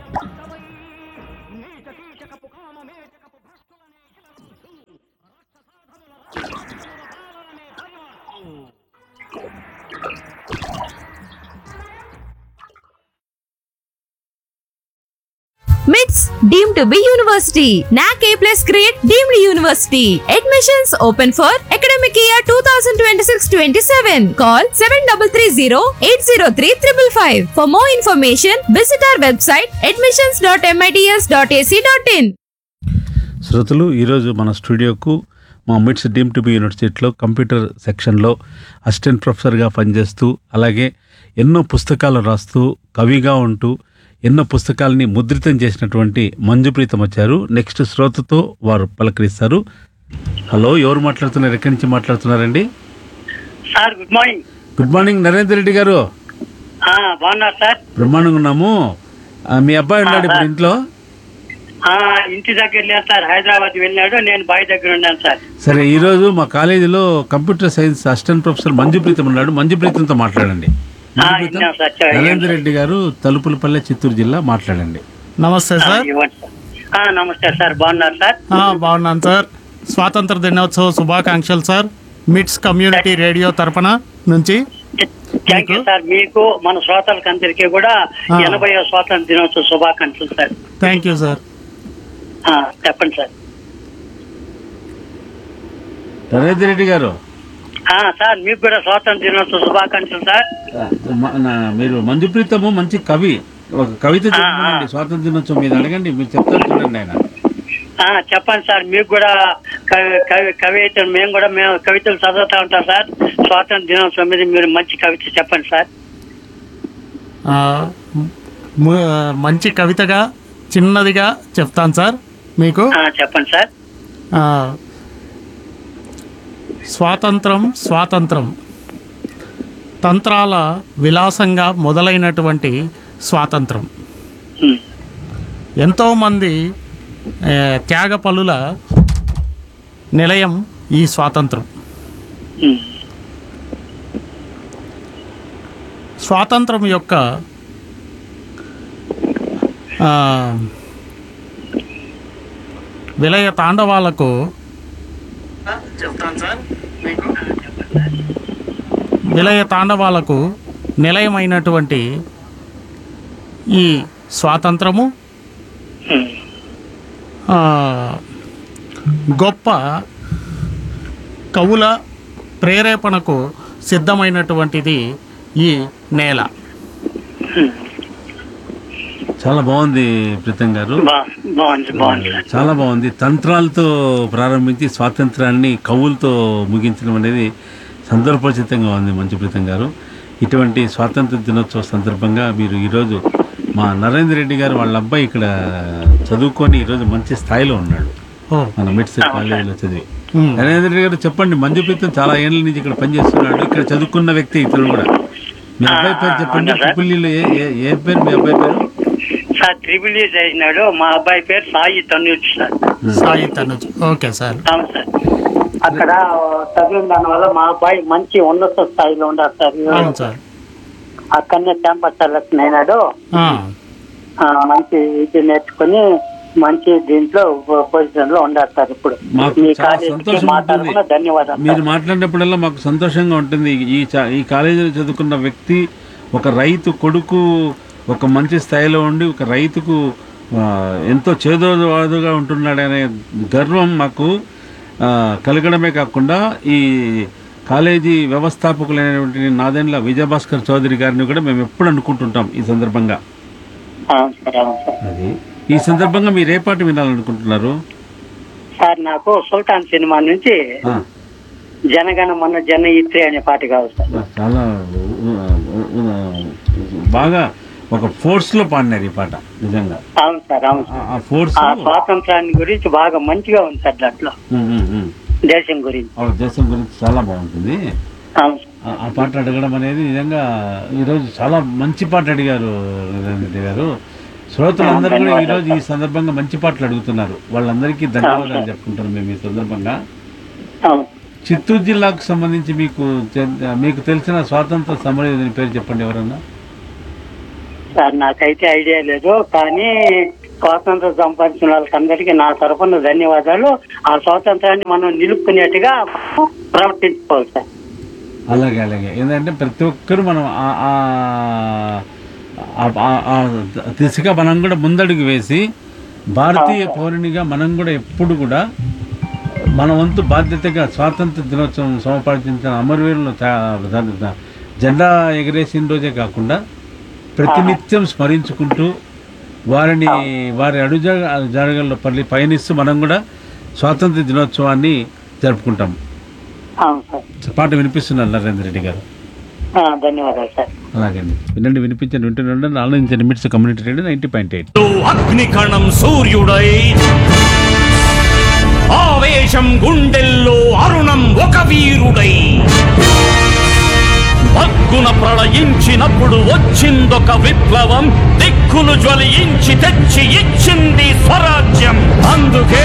MITS deemed to be university. NAC A plus grade deemed university. Admissions open for academic year 2026-27. Call 7330-803-555. For more information, visit our website admissions.mits.ac.in. శ్రోతలు ఈరోజు మన స్టూడియోకు మా MITS deem to be యూనివర్సిటీలో computer సెక్షన్లో assistant ప్రొఫెసర్గా పనిచేస్తూ అలాగే ఎన్నో పుస్తకాలు రాస్తూ కవిగా ఉంటూ ఎన్నో పుస్తకాలని ముద్రితం చేసినటువంటి మంజుప్రీతం వచ్చారు నెక్స్ట్ శ్రోతతో వారు పలకరిస్తారు హలో ఎవరు మాట్లాడుతున్నారు ఎక్కడి నుంచి మాట్లాడుతున్నారండి sir good morning good morning Narender Reddy garu ఆ, బాగున్నారు సార్ బ్రహ్మాండంగా ఉన్నాము ఆ, మీ అబ్బాయి ఉన్నాడు ఇప్పుడు ఇంట్లో ఆ, ఇంటి దగ్గర లేదు సార్ హైదరాబాద్ వెళ్ళాడు నేను బాయ్ దగ్గర ఉన్నాను సార్ సరే ఈరోజు మా కాలేజీలో computer science assistant professor Manjupreetham ఉన్నాడు మంజుప్రీతంతో మాట్లాడండి ఆ, విన్నాం సార్ చెప్పండి. నరేందర్ రెడ్డి గారు తలుపులపల్లె చిత్తూరు జిల్లా మాట్లాడండి నమస్తే ఆ, సార్ ఇవ్వండి సార్ ఆ, నమస్తే సార్ బాగున్నారు సార్ ఆ, బాగున్నాను సార్ స్వాతంత్ర దినోత్సవ శుభాకాంక్షలు సార్ మిట్స్ కమ్యూనిటీ రేడియో తరపున నుంచి థ్యాంక్ యూ సార్ మీకు మన శ్రోతలకు అందరికీ కూడా ఆ. ఎనభై స్వాతంత్ర దినోత్సవ శుభాకాంక్షలు సార్ థ్యాంక్ యూ సార్ ఆ, చెప్పండి సార్ నరేందర్ రెడ్డి గారు ఆ, సార్ మీకు కూడా స్వాతంత్ర దినోత్సవ శుభాకాంక్షలు సార్ మ- నా- మీరు మంజుప్రీతము మంచి కవి ఒక కవిత చెప్పండి స్వాతంత్ర దినోత్సవం మీద అడగండి మీరు చెప్తారు చూడండి ఆయన ఆ, చెప్పండి సార్ మీకు కూడా కవి- కవి కవిత మేము కూడా మేము కవితలు చదువుతా ఉంటాం సార్ స్వాతంత్ర దినోత్సవం మీద మీరు మంచి కవిత చెప్పండి సార్ ఆ, ము- మంచి కవితగా చిన్నదిగా చెప్తాను సార్ మీకు ఆ, చెప్పండి సార్ ఆ, స్వాతంత్రం స్వాతంత్రం తంత్రాల విలాసంగా మొదలైనటువంటి స్వాతంత్రం ఉమ్. ఎంతోమంది ఆ, త్యాగ పలుల నిలయం ఈ స్వాతంత్రం ఉమ్. స్వాతంత్రం యొక్క ఆ, విలయ తాండవాలకు విలయ తాండవాలకు నిలయమైనటువంటి ఈ స్వాతంత్రము ఉమ్. ఆ, గొప్ప కవుల ప్రేరేపణకు సిద్ధమైనటువంటిది ఈ నేల చాలా బాగుంది ప్రీతం గారు బా- బాగుంది బాగుంది సార్ చాలా బాగుంది తంత్రాలతో ప్రారంభించి స్వాతంత్రాన్ని కవులతో ముగించడం అనేది సందర్భోచితంగా ఉంది మంచుప్రీతం గారు ఇటువంటి స్వాతంత్ర దినోత్సవ సందర్భంగా మీరు ఈరోజు మా నరేంద్ర రెడ్డి గారు వాళ్ళ అబ్బాయి ఇక్కడ చదువుకొని ఈరోజు మంచి స్థాయిలో ఉన్నాడు ఓ మన మిట్స్ కాలేజీలో చదివి ఉమ్. నరేంద్ర రెడ్డి గారు చెప్పండి మంజుప్రీతం చాలా ఏళ్ళ నుంచి ఇక్కడ పనిచేస్తున్నాడు ఇక్కడ చదువుకున్న వ్యక్తి ఇతను కూడా మీ అబ్బాయి పేరు చెప్పండి ట్రిపుల్ ఈలో ఏ ఏ- ఏ పేరు మీ అబ్బాయి పేరు సార్ ట్రిపుల్ ఈ చేసినాడు మా అబ్బాయి పేరు Sai Tanuj sir Sai Tanuj okay sir అవును సార్ అక్కడ చదివిన దాని వల్ల మా అబ్బాయి మంచి ఉన్నత స్థాయిలో ఉన్నారు సార్ అవును సార్ అక్కడనే క్యాంపస్ సెలెక్షన్ అయినాడు ఆ, ఆ, మంచి ఇది నేర్చుకుని మంచి దీంట్లో పొజిషన్ లో ఉన్నారు సార్ ఇప్పుడు మాకు మీ చాలా కాలేజీకి సంతోషం మా ఉంటుంది. తరఫున ధన్యవాదాలు మీరు సార్. మాట్లాడినప్పుడల్లా మాకు సంతోషంగా ఉంటుంది ఈ చా- ఈ కాలేజీలో చదువుకున్న వ్యక్తి ఒక రైతు కొడుకు ఒక మంచి స్థాయిలో ఉండి ఒక రైతుకు ఆ, ఎంతో చేదోవాదుగా ఉంటున్నాడనే గర్వం మాకు ఆ, కలగడమే కాకుండా ఈ కాలేజీ వ్యవస్థాపకులైనటువంటి నాదెండ్ల విజయభాస్కర్ చౌదరి గారిని కూడా మేము ఎప్పుడు అనుకుంటుంటాం ఈ సందర్భంగా అవును సార్ అవును సార్ అది ఈ సందర్భంగా మీరు ఏ పాట వినాలనుకుంటున్నారు సార్ నాకు సుల్తాన్ సినిమా నుంచి ఆ, జనగణ మన జన ఇత్రి అనే పాట కావాలి సార్ చాలా ఉ- ఉ- ఉ- బాగా ఒక ఫోర్స్ లో పాడినారు ఈ పాట నిజంగా అవును సార్ అవును సార్ ఆ- ఆ ఫోర్స్ ఆ స్వాతంత్రాన్ని గురించి బాగా మంచిగా ఉంది సార్ దాంట్లో ఉమ్, ఉమ్, ఉమ్. దేశం గురించి ఆ దేశం గురించి చాలా బాగుంటుంది అవును సార్. ఆ- ఆ పాట అడగడం అనేది నిజంగా ఈరోజు చాలా మంచి పాట అడిగారు నరేంద్ర రెడ్డి గారు శ్రోతలందరూ కూడా ఈరోజు ఈ సందర్భంగా మంచి పాటలు అడుగుతున్నారు వాళ్ళందరికీ ధన్యవాదాలు చెప్పుకుంటారు మేము ఈ సందర్భంగా అవును చిత్తూరు జిల్లాకు సంబంధించి మీకు తె- మీకు తెలిసిన స్వాతంత్ర సమరయోధుని పేరు చెప్పండి ఎవరన్నా సార్ నాకైతే ఐడియా లేదు కానీ స్వాతంత్రం సంపాదించిన వాళ్ళకందరికీ నా తరఫున ధన్యవాదాలు ఆ స్వాతంత్రాన్ని మనం నిలుపుకునేట్టుగా ప్రవర్తించుకోవాలి సార్ అలాగే అలాగే ఏంటంటే ప్రతి ఒక్కరు మనం ఆ- ఆ- ఆ- ఆ- ఆ దిశగా మనం కూడా ముందడుగు వేసి భారతీయ పౌరునిగా మనం కూడా ఎప్పుడు కూడా మన వంతు బాధ్యతగా స్వాతంత్ర దినోత్సవం సమర్పించిన అమరవీరులు తా- దాని- దా- జెండా ఎగరేసిన రోజే కాకుండా ప్రతినిత్యం స్మరించుకుంటూ వారిని వారి అడుజ జరగల్లో పల్లి పయనిస్తూ మనం కూడా స్వాతంత్ర దినోత్సవాన్ని జరుపుకుంటాం అవును సార్ పాట వినిపిస్తున్నారు నరేంద్ర రెడ్డి గారు ఆ, ధన్యవాదాలు సార్ అలాగే వినండి వినిపించండి వింటుండండి నాలుగు minutes community radio ninety point eight అగ్నికణం సూర్యుడై ఆవేశం గుండెల్లో అరుణం ఒక వీరుడై భగ్గున ప్రళయించినప్పుడు వచ్చిందొక విప్లవం దిక్కులు జ్వలించి తెచ్చి ఇచ్చింది స్వరాజ్యం అందుకే